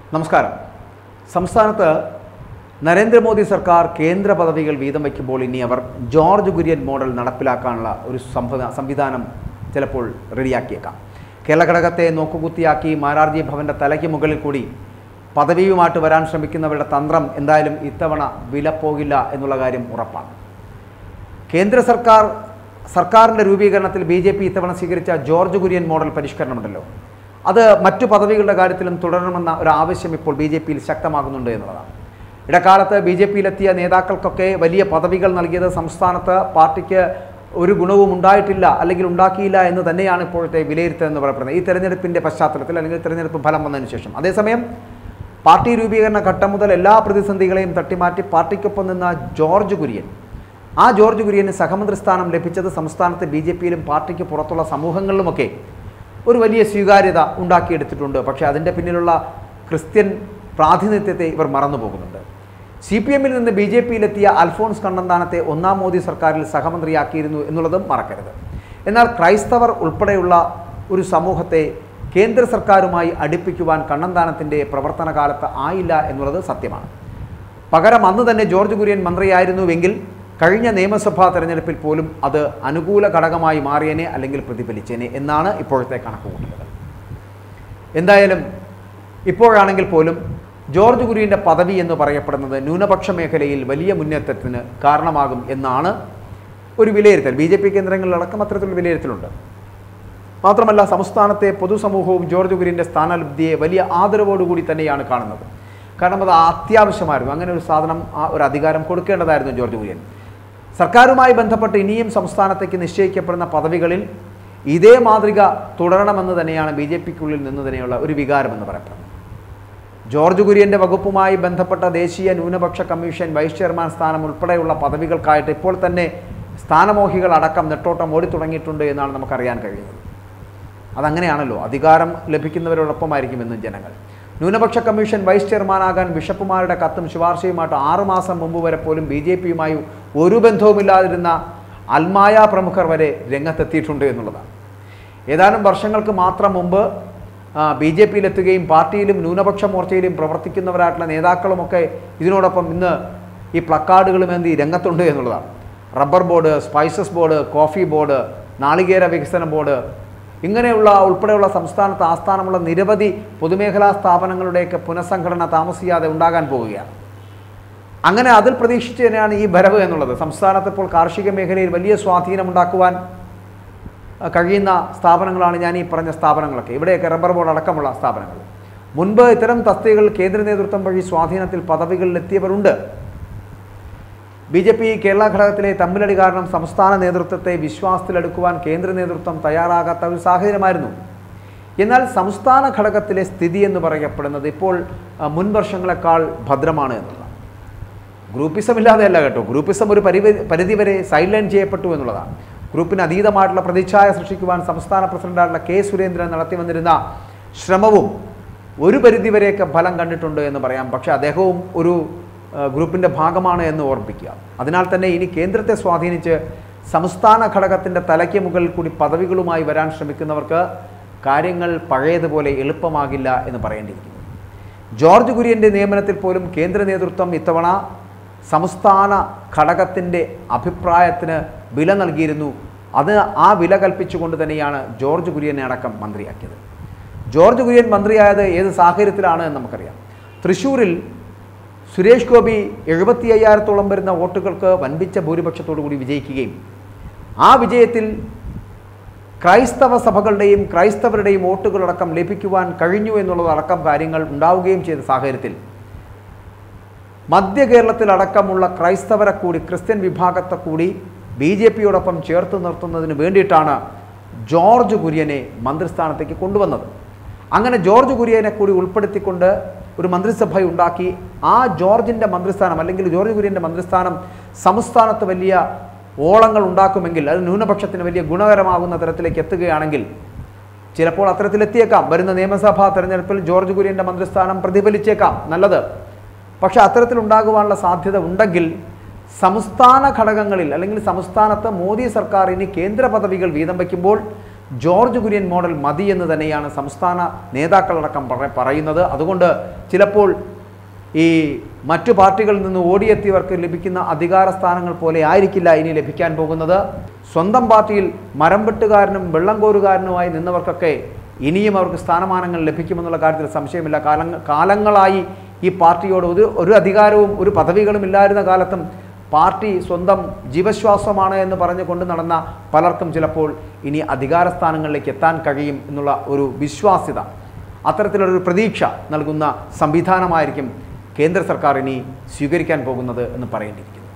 നമസ്കാരം സംസ്ഥാനത്ത് നരേന്ദ്രമോദി സർക്കാർ കേന്ദ്ര പദവികൾ വീതം വയ്ക്കുമ്പോൾ ഇനി അവർ ജോർജ് കുര്യൻ മോഡൽ നടപ്പിലാക്കാനുള്ള ഒരു സംഭവ സംവിധാനം ചിലപ്പോൾ റെഡിയാക്കിയേക്കാം കേരള ഘടകത്തെ നോക്കുകുത്തിയാക്കി മാരാർജി ഭവൻ്റെ തലയ്ക്ക് മുകളിൽ കൂടി പദവിയുമായിട്ട് വരാൻ ശ്രമിക്കുന്നവരുടെ തന്ത്രം എന്തായാലും ഇത്തവണ വില പോകില്ല എന്നുള്ള കാര്യം ഉറപ്പാണ് കേന്ദ്ര സർക്കാർ സർക്കാരിൻ്റെ രൂപീകരണത്തിൽ ബി ജെ പി ഇത്തവണ സ്വീകരിച്ച ജോർജ് കുര്യൻ മോഡൽ പരിഷ്കരണമുണ്ടല്ലോ അത് മറ്റു പദവികളുടെ കാര്യത്തിലും തുടരണമെന്ന ഒരു ആവശ്യം ഇപ്പോൾ ബി ജെ പിയിൽ ശക്തമാകുന്നുണ്ട് എന്നുള്ളതാണ് ഇടക്കാലത്ത് ബി ജെ പിയിലെത്തിയ നേതാക്കൾക്കൊക്കെ വലിയ പദവികൾ നൽകിയത് സംസ്ഥാനത്ത് പാർട്ടിക്ക് ഒരു ഗുണവും ഉണ്ടായിട്ടില്ല അല്ലെങ്കിൽ ഉണ്ടാക്കിയില്ല എന്ന് തന്നെയാണ് ഇപ്പോഴത്തെ വിലയിരുത്തൽ എന്ന് പറയപ്പെടുന്നത് ഈ തെരഞ്ഞെടുപ്പിൻ്റെ പശ്ചാത്തലത്തിൽ അല്ലെങ്കിൽ തെരഞ്ഞെടുപ്പ് ഫലം വന്നതിന് ശേഷം അതേസമയം പാർട്ടി രൂപീകരണ ഘട്ടം മുതൽ എല്ലാ പ്രതിസന്ധികളെയും തട്ടിമാറ്റി പാർട്ടിക്കൊപ്പം നിന്ന ജോർജ് കുര്യൻ ആ ജോർജ് കുര്യന് സഹമന്ത്രി സ്ഥാനം ലഭിച്ചത് സംസ്ഥാനത്തെ ബി ജെ പിയിലും പാർട്ടിക്ക് പുറത്തുള്ള സമൂഹങ്ങളിലുമൊക്കെ ഒരു വലിയ സ്വീകാര്യത ഉണ്ടാക്കിയെടുത്തിട്ടുണ്ട് പക്ഷേ അതിൻ്റെ പിന്നിലുള്ള ക്രിസ്ത്യൻ പ്രാതിനിധ്യത്തെ ഇവർ മറന്നു പോകുന്നുണ്ട് സി പി എമ്മിൽ നിന്ന് ബി ജെ പിയിലെത്തിയ അൽഫോൺസ് കണ്ണന്താനത്തെ ഒന്നാം മോദി സർക്കാരിൽ സഹമന്ത്രിയാക്കിയിരുന്നു എന്നുള്ളതും മറക്കരുത് എന്നാൽ ക്രൈസ്തവർ ഉൾപ്പെടെയുള്ള ഒരു സമൂഹത്തെ കേന്ദ്ര സർക്കാരുമായി അടുപ്പിക്കുവാൻ കണ്ണന്താനത്തിൻ്റെ പ്രവർത്തന കാലത്ത് ആയില്ല എന്നുള്ളത് സത്യമാണ് പകരം അന്ന് തന്നെ ജോർജ് കുര്യൻ മന്ത്രിയായിരുന്നുവെങ്കിൽ കഴിഞ്ഞ നിയമസഭാ തെരഞ്ഞെടുപ്പിൽ പോലും അത് അനുകൂല ഘടകമായി മാറിയനെ അല്ലെങ്കിൽ പ്രതിഫലിച്ചേനെ എന്നാണ് ഇപ്പോഴത്തെ കണക്കുകൂട്ടലുകൾ എന്തായാലും ഇപ്പോഴാണെങ്കിൽ പോലും ജോർജ് കുര്യൻ്റെ പദവി എന്ന് പറയപ്പെടുന്നത് ന്യൂനപക്ഷ മേഖലയിൽ വലിയ മുന്നേറ്റത്തിന് കാരണമാകും എന്നാണ് ഒരു വിലയിരുത്തൽ ബി ജെ പി കേന്ദ്രങ്ങളിലടക്കം അത്തരത്തിലുള്ള വിലയിരുത്തലുണ്ട് മാത്രമല്ല സംസ്ഥാനത്തെ പൊതുസമൂഹവും ജോർജ് കുര്യൻ്റെ സ്ഥാനലബ്ധിയെ വലിയ ആദരവോടുകൂടി തന്നെയാണ് കാണുന്നത് കാരണം അത് അത്യാവശ്യമായിരുന്നു അങ്ങനെ ഒരു സാധനം ആ ഒരു അധികാരം കൊടുക്കേണ്ടതായിരുന്നു ജോർജ് കുര്യൻ സർക്കാരുമായി ബന്ധപ്പെട്ട് ഇനിയും സംസ്ഥാനത്തേക്ക് നിശ്ചയിക്കപ്പെടുന്ന പദവികളിൽ ഇതേ മാതൃക തുടരണമെന്ന് തന്നെയാണ് ബി ജെ പിക്കുള്ളിൽ നിന്ന് തന്നെയുള്ള ഒരു വികാരമെന്ന് പറയപ്പെടുന്നത് ജോർജ് കുര്യൻ്റെ വകുപ്പുമായി ബന്ധപ്പെട്ട ദേശീയ ന്യൂനപക്ഷ കമ്മീഷൻ വൈസ് ചെയർമാൻ സ്ഥാനം ഉൾപ്പെടെയുള്ള പദവികൾക്കായിട്ട് ഇപ്പോൾ തന്നെ സ്ഥാനമോഹികൾ അടക്കം നെട്ടോട്ടം ഓടിത്തുടങ്ങിയിട്ടുണ്ട് എന്നാണ് നമുക്കറിയാൻ കഴിയുന്നത് അതങ്ങനെയാണല്ലോ അധികാരം ലഭിക്കുന്നവരോടൊപ്പമായിരിക്കും എന്നും ജനങ്ങൾ ന്യൂനപക്ഷ കമ്മീഷൻ വൈസ് ചെയർമാനാകാൻ ബിഷപ്പുമാരുടെ കത്തും ശുപാർശയുമായിട്ട് ആറുമാസം മുമ്പ് വരെ പോലും ബി ജെ പിയുമായി ഒരു ബന്ധവുമില്ലാതിരുന്ന അൽമായ പ്രമുഖർ വരെ രംഗത്തെത്തിയിട്ടുണ്ട് എന്നുള്ളതാണ് ഏതാനും വർഷങ്ങൾക്ക് മാത്രം മുമ്പ് ബി ജെ പിയിലെത്തുകയും പാർട്ടിയിലും ന്യൂനപക്ഷ മോർച്ചയിലും പ്രവർത്തിക്കുന്നവരായിട്ടുള്ള നേതാക്കളുമൊക്കെ ഇതിനോടൊപ്പം ഇന്ന് ഈ പ്ലക്കാർഡുകളുമേന്തി രംഗത്തുണ്ട് എന്നുള്ളതാണ് rubber board spices board coffee board നാളികേര വികസന ബോർഡ് ഇങ്ങനെയുള്ള ഉൾപ്പെടെയുള്ള സംസ്ഥാനത്ത് ആസ്ഥാനമുള്ള നിരവധി പൊതുമേഖലാ സ്ഥാപനങ്ങളുടെയൊക്കെ പുനഃസംഘടന താമസിയാതെ ഉണ്ടാകാൻ പോവുകയാണ് അങ്ങനെ അതിൽ പ്രതീക്ഷിച്ച് തന്നെയാണ് ഈ ഭരവ് എന്നുള്ളത് സംസ്ഥാനത്ത് ഇപ്പോൾ കാർഷിക മേഖലയിൽ വലിയ സ്വാധീനമുണ്ടാക്കുവാൻ അഹ് കഴിയുന്ന സ്ഥാപനങ്ങളാണ് ഞാൻ ഈ പറഞ്ഞ സ്ഥാപനങ്ങളൊക്കെ ഇവിടെയൊക്കെ റബ്ബർ ബോർഡ് അടക്കമുള്ള സ്ഥാപനങ്ങൾ മുൻപ് ഇത്തരം തസ്തികകൾ കേന്ദ്ര നേതൃത്വം വഴി സ്വാധീനത്തിൽ പദവികളിൽ എത്തിയവരുണ്ട് ബി ജെ പി കേരള ഘടകത്തിലെ തമ്മിലടി കാരണം സംസ്ഥാന നേതൃത്വത്തെ വിശ്വാസത്തിലെടുക്കുവാൻ കേന്ദ്ര നേതൃത്വം തയ്യാറാകാത്ത ഒരു സാഹചര്യമായിരുന്നു എന്നാൽ സംസ്ഥാന ഘടകത്തിലെ സ്ഥിതി എന്ന് പറയപ്പെടുന്നത് ഇപ്പോൾ അഹ്, മുൻ വർഷങ്ങളെക്കാൾ ഭദ്രമാണ് എന്നുള്ളതാണ് ഗ്രൂപ്പിസം ഇല്ലാതെയല്ല കേട്ടോ ഗ്രൂപ്പിസം ഒരു പരിവ പരിധിവരെ സൈഡ്ലൈൻ ചെയ്യപ്പെട്ടു എന്നുള്ളതാണ് ഗ്രൂപ്പിന് അതീതമായിട്ടുള്ള പ്രതിച്ഛായ സൃഷ്ടിക്കുവാൻ സംസ്ഥാന പ്രസിഡന്റായിട്ടുള്ള കെ സുരേന്ദ്രൻ നടത്തി വന്നിരുന്ന ശ്രമവും ഒരു പരിധിവരെയൊക്കെ ഫലം കണ്ടിട്ടുണ്ട് എന്ന് പറയാം പക്ഷേ അദ്ദേഹവും ഒരു ആ, ഗ്രൂപ്പിൻ്റെ ഭാഗമാണ് എന്ന് ഓർമ്മിക്കുക അതിനാൽ തന്നെ ഇനി കേന്ദ്രത്തെ സ്വാധീനിച്ച് സംസ്ഥാന ഘടകത്തിൻ്റെ തലയ്ക്ക് മുകളിൽ കൂടി പദവികളുമായി വരാൻ ശ്രമിക്കുന്നവർക്ക് കാര്യങ്ങൾ പഴയതുപോലെ എളുപ്പമാകില്ല എന്ന് പറയേണ്ടിയിരിക്കുന്നു ജോർജ് കുര്യൻ്റെ നിയമനത്തിൽ പോലും കേന്ദ്ര നേതൃത്വം ഇത്തവണ സംസ്ഥാന ഘടകത്തിൻ്റെ അഭിപ്രായത്തിന് വില നൽകിയിരുന്നു അത് ആ വില കൽപ്പിച്ചുകൊണ്ട് തന്നെയാണ് ജോർജ് കുര്യനെ അടക്കം മന്ത്രിയാക്കിയത് ജോർജ് കുര്യൻ മന്ത്രിയായത് ഏത് സാഹചര്യത്തിലാണ് എന്ന് നമുക്കറിയാം തൃശ്ശൂരിൽ സുരേഷ് ഗോപി എഴുപത്തി അയ്യായിരത്തോളം വരുന്ന വോട്ടുകൾക്ക് വൻപിച്ച ഭൂരിപക്ഷത്തോടു കൂടി വിജയിക്കുകയും ആ വിജയത്തിൽ ക്രൈസ്തവ സഭകളുടെയും ക്രൈസ്തവരുടെയും വോട്ടുകളടക്കം ലഭിക്കുവാൻ കഴിഞ്ഞു എന്നുള്ളതടക്കം കാര്യങ്ങൾ ഉണ്ടാവുകയും ചെയ്ത സാഹചര്യത്തിൽ മധ്യ കേരളത്തിലടക്കമുള്ള ക്രൈസ്തവരെ കൂടി ക്രിസ്ത്യൻ വിഭാഗത്തെ കൂടി ബി ജെ പിയോടൊപ്പം ചേർത്ത് നിർത്തുന്നതിന് വേണ്ടിയിട്ടാണ് ജോർജ് കുര്യനെ മന്ത്രിസ്ഥാനത്തേക്ക് കൊണ്ടുവന്നത് അങ്ങനെ ജോർജ് കുര്യനെ കൂടി ഉൾപ്പെടുത്തിക്കൊണ്ട് ഒരു മന്ത്രിസഭ ഉണ്ടാക്കി ആ ജോർജിൻ്റെ മന്ത്രിസ്ഥാനം അല്ലെങ്കിൽ ജോർജ് കുര്യൻ്റെ മന്ത്രിസ്ഥാനം സംസ്ഥാനത്ത് വലിയ ഓളങ്ങൾ ഉണ്ടാക്കുമെങ്കിൽ അത് ന്യൂനപക്ഷത്തിന് വലിയ ഗുണകരമാകുന്ന തരത്തിലേക്ക് എത്തുകയാണെങ്കിൽ ചിലപ്പോൾ അത്തരത്തിലെത്തിയേക്കാം വരുന്ന നിയമസഭാ തെരഞ്ഞെടുപ്പിൽ ജോർജ് കുര്യൻ്റെ മന്ത്രിസ്ഥാനം പ്രതിഫലിച്ചേക്കാം നല്ലത് പക്ഷേ അത്തരത്തിലുണ്ടാകുവാനുള്ള സാധ്യത ഉണ്ടെങ്കിൽ സംസ്ഥാന ഘടകങ്ങളിൽ അല്ലെങ്കിൽ സംസ്ഥാനത്ത് മോദി സർക്കാർ ഇനി കേന്ദ്ര പദവികൾ വീതം വയ്ക്കുമ്പോൾ ജോർജ് കുര്യൻ മോഡൽ മതി എന്ന് തന്നെയാണ് സംസ്ഥാന നേതാക്കളടക്കം പറ- പറയുന്നത് അതുകൊണ്ട് ചിലപ്പോൾ ഈ മറ്റു പാർട്ടികളിൽ നിന്ന് ഓടിയെത്തിയവർക്ക് ലഭിക്കുന്ന അധികാര സ്ഥാനങ്ങൾ പോലെ ആയിരിക്കില്ല ഇനി ലഭിക്കാൻ പോകുന്നത് സ്വന്തം പാർട്ടിയിൽ മരം വെട്ടുകാരനും വെള്ളം കോരുകാരനുമായി നിന്നവർക്കൊക്കെ ഇനിയും അവർക്ക് സ്ഥാനമാനങ്ങൾ ലഭിക്കുമെന്നുള്ള കാര്യത്തിൽ സംശയമില്ല കാലങ്ങ കാലങ്ങളായി ഈ പാർട്ടിയോട് ഒരു ഒരു അധികാരവും ഒരു പദവികളും ഇല്ലായിരുന്ന കാലത്തും പാർട്ടി സ്വന്തം ജീവശ്വാസമാണ് എന്ന് പറഞ്ഞു കൊണ്ട് നടന്ന പലർക്കും ചിലപ്പോൾ ഇനി അധികാര സ്ഥാനങ്ങളിലേക്ക് എത്താൻ കഴിയും എന്നുള്ള ഒരു വിശ്വാസ്യത അത്തരത്തിലൊരു പ്രതീക്ഷ നൽകുന്ന സംവിധാനമായിരിക്കും കേന്ദ്ര സർക്കാർ ഇനി സ്വീകരിക്കാൻ പോകുന്നത് എന്ന് പറയേണ്ടിയിരിക്കുന്നു